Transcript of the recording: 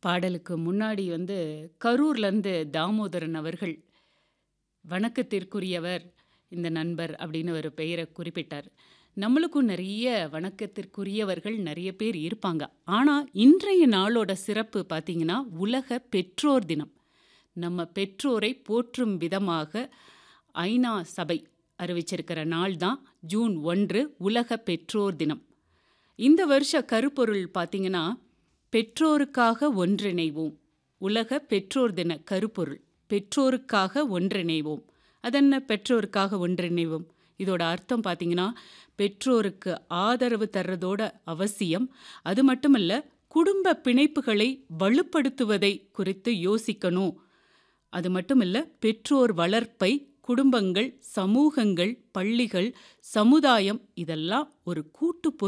பாடலுக்கு முன்னாடி வந்து கரூர்லேருந்து தாமோதரன் அவர்கள் வணக்கத்திற்குரியவர் இந்த நண்பர் அப்படின்னு ஒரு பெயரை குறிப்பிட்டார் நம்மளுக்கும் நிறைய வணக்கத்திற்குரியவர்கள் நிறைய பேர் இருப்பாங்க ஆனால் இன்றைய நாளோட சிறப்பு பார்த்தீங்கன்னா உலக பெற்றோர் தினம் நம்ம பெற்றோரை போற்றும் விதமாக ஐநா சபை அறிவிச்சிருக்கிற நாள் தான் ஜூன் ஒன்று உலக பெற்றோர் தினம் இந்த வருஷ கருப்பொருள் பார்த்தீங்கன்னா பெற்றோருக்காக ஒன்றிணைவோம் உலக பெற்றோர் தின கருப்பொருள் பெற்றோருக்காக ஒன்றிணைவோம் அதென்ன பெற்றோருக்காக ஒன்றிணைவோம் இதோட அர்த்தம் பார்த்தீங்கன்னா பெற்றோருக்கு ஆதரவு தர்றதோட அவசியம் அது மட்டுமல்ல குடும்ப பிணைப்புகளை வலுப்படுத்துவதை குறித்து யோசிக்கணும் அது மட்டுமல்ல பெற்றோர் வளர்ப்பை குடும்பங்கள் சமூகங்கள் பள்ளிகள் சமுதாயம் இதெல்லாம் ஒரு கூட்டு